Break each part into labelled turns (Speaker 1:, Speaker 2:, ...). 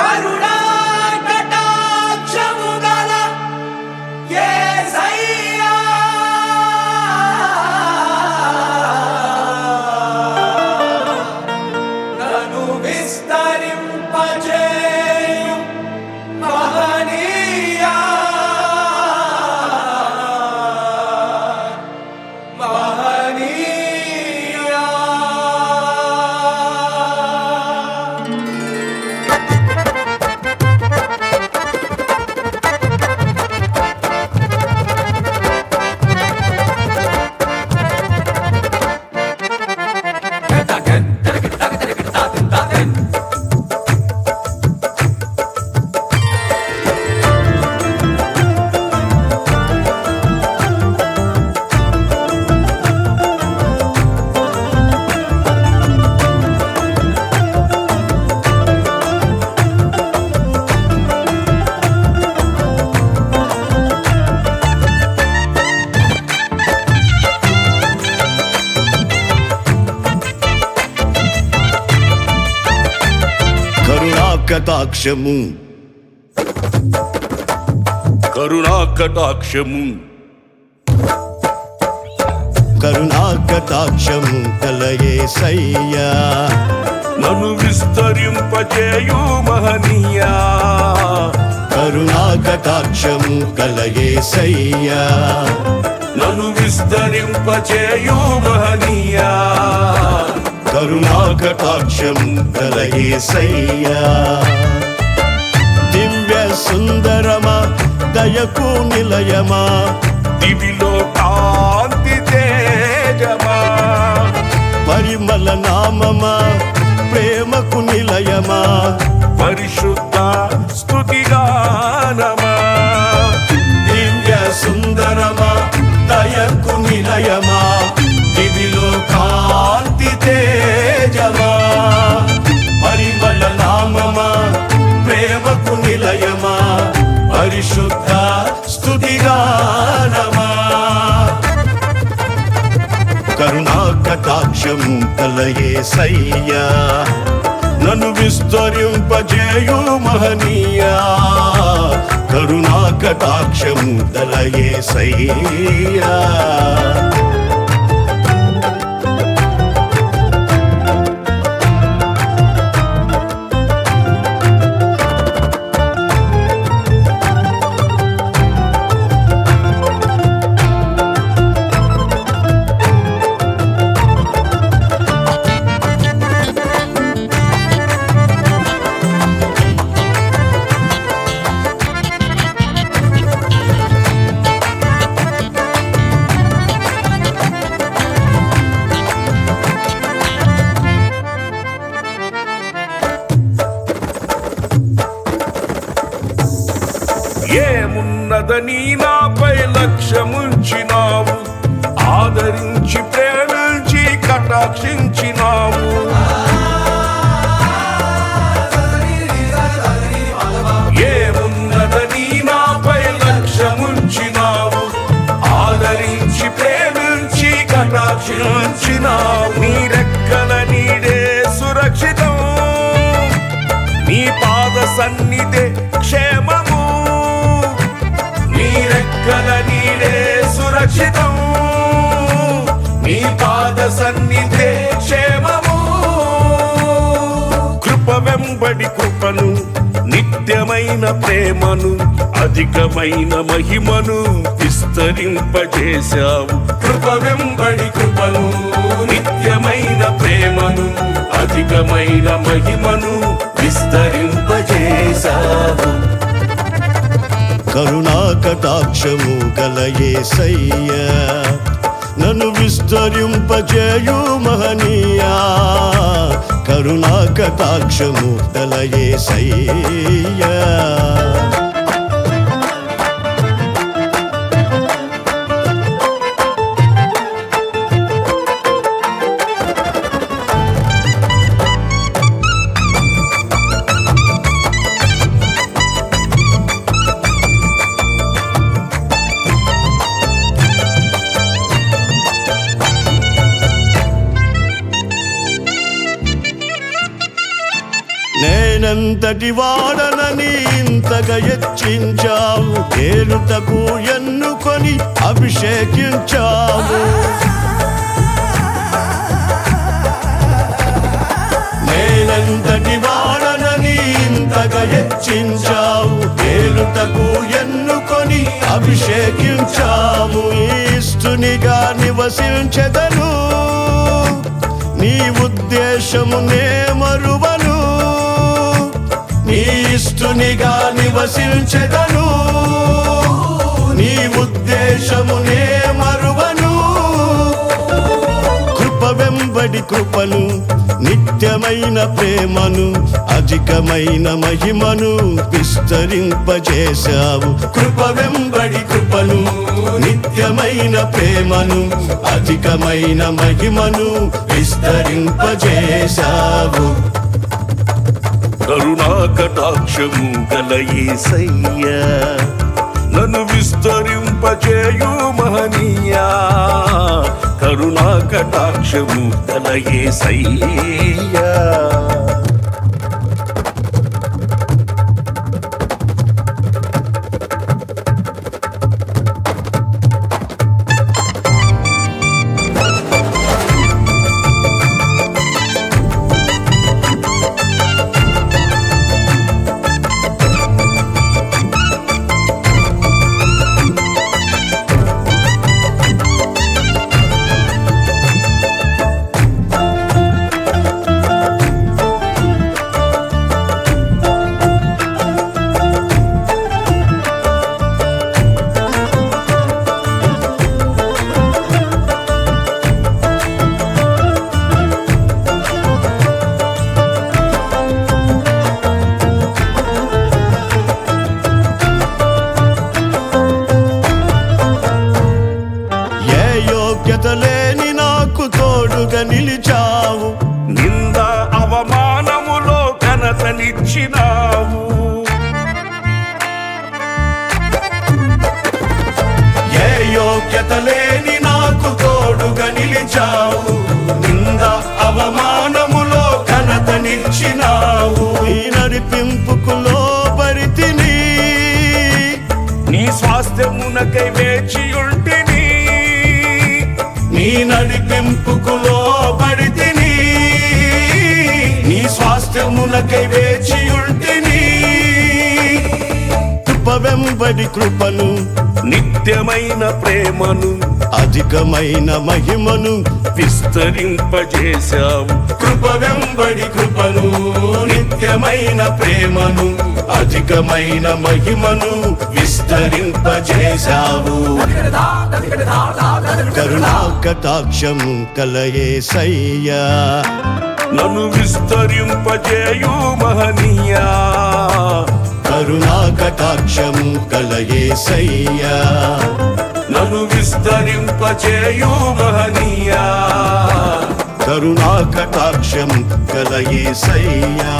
Speaker 1: కరుణా కటాక్షము గల యేసయ్యా నన్ను విస్తరింపజేయు మహనీయా మహనీయా
Speaker 2: కరుణాకటాక్షము
Speaker 3: కరుణాకటాక్షము
Speaker 2: కరుణాకటాక్షము కలయేసయ్యా
Speaker 3: నన్ను విస్తరింపజేయు మహనీయా
Speaker 2: కరుణాకటాక్షము కలయేసయ్యా
Speaker 3: నన్ను విస్తరింపజేయు మహనీయా
Speaker 2: కరుణాకటాక్షము కలయేసయ్యా దివ్య సుందరమా దయకు నిలయమా
Speaker 3: దివిలో కాంతి తేజమా
Speaker 2: పరిమళ నామమా ప్రేమకు నిలయమా
Speaker 3: పరిశుద్ధ స్తుతిగానమా
Speaker 2: దివ్య సుందరమా దయకు నిలయమా దివిలో కాంతి తేజమా పరిమళ నామమా ప్రేమకు నిలయమా పరిశుద్ధ స్తుతిగానమా కరుణా కటాక్షము కలయే సయ్యా నన్ను విస్తరింపజేయు మహనీయా కరుణా కటాక్షము కలయే సయ్యా
Speaker 3: ఏమున్నదని నాపై లక్ష్యముంచినావు ఆదరించి ప్రేమించి కటాక్షించినావు ఏమున్నదని నాపై లక్ష్యముంచినావు ఆదరించి ప్రేమించి కటాక్షించినావు నీ రెక్కల నీడే సురక్షితం నీ పాద సన్నిధే క్షేమము నీ రెక్కల నీడే సురక్షితం నీ పాద సన్నిధే క్షేమము కృప వెంబడి కృపను నిత్యమైన ప్రేమను అధికమైన మహిమను విస్తరింపజేశావు కృప వెంబడి కృపను నిత్యమైన ప్రేమను అధికమైన మహిమను విస్తరింపజేశావు
Speaker 2: కరుణా కటాక్షము కలయే సయ్యా నన్ను విస్తరింపజేయు మహనీయా కరుణా కటాక్షము కలయే సయ్యా నే నేనంతటి వాడనని ఇంతగా హెచ్చించావు తేలుటకు ఎన్నుకొని అభిషేకించావు నేనంతటి వాడనని ఇంతగా హెచ్చించావు తేలుటకు ఎన్నుకొని అభిషేకించావు ఇష్టునిగా నివసించెదను నీ ఉద్దేశము నే మరువను నీ ఇష్టునిగా నివసించెదను నీ ఉద్దేశము నే మరువను కృప వెంబడి కృపను నిత్యమైన ప్రేమను అధికమైన మహిమను విస్తరింపజేశావు కృప వెంబడి కృపను నిత్యమైన ప్రేమను అధికమైన మహిమను విస్తరింపజేశావు
Speaker 3: కరుణా కటాక్షము గల యేసయ్యా నన్ను విస్తరింపజేయు మహనీయా కరుణా కటాక్షము గల యేసయ్యా
Speaker 2: ఏ యోగ్యత లేని నాకు తోడుగా నిలిచావు
Speaker 3: నింద అవమానములో ఘనతనిచ్చినావు
Speaker 2: ఏ యోగ్యత లేని నాకు తోడుగా నిలిచావు నింద అవమానములో ఘనతనిచ్చినావు ఈ నడిపింపుకు లోబడితిని
Speaker 3: నీ స్వాస్థ్యమునకై వేచియుంటిని
Speaker 2: నీ నడిపింపుకు లోబడితిని నీ స్వాస్థ్యమునకై వేచియుంటిని కృప వెంబడి కృపను
Speaker 3: నిత్యమైన ప్రేమను
Speaker 2: అధికమైన మహిమను
Speaker 3: విస్తరింపజేశావు
Speaker 2: కృప వెంబడి కృపను నిత్యమైన ప్రేమను అధికమైన మహిమను విస్తరింపజేశావు కరుణా కటాక్షము కలయేసయ్యా
Speaker 3: నన్ను విస్తరింపజేయు మహనీయా
Speaker 2: కరుణా కటాక్షము కలయేసయ్యా
Speaker 3: నన్ను విస్తరింపజేయు మహనీయా
Speaker 2: కరుణా కటాక్షం కలయేసయ్యా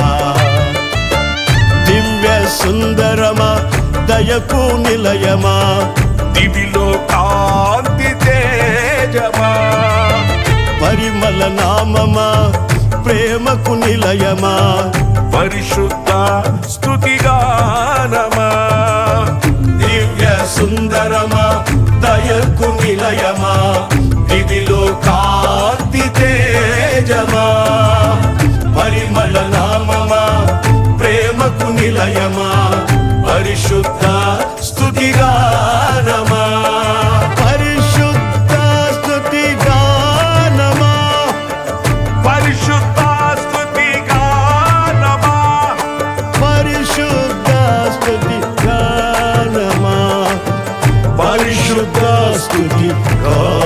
Speaker 2: దివ్య సుందరమా దయకు నిలయమా
Speaker 3: దివిలో కాంతి తేజమా
Speaker 2: పరిమళ నామమా ప్రేమకు నిలయమా
Speaker 3: పరిశుద్ధ స్తుతిగానమా
Speaker 2: దివ్య సుందరమా దయకు నిలయమా దివిలో కాంతి తేజమా పరిమళ నామమా ప్రేమకు నిలయమా పరిశుద్ధ స్తుతిగానమా పరిశుద్ధ స్తుతిగానమా
Speaker 3: పరిశుద్ధ స్తుతిగానమా
Speaker 2: పరిశుద్ధ స్తుతి గానమా పరిశుద్ధ స్తుతి గానమా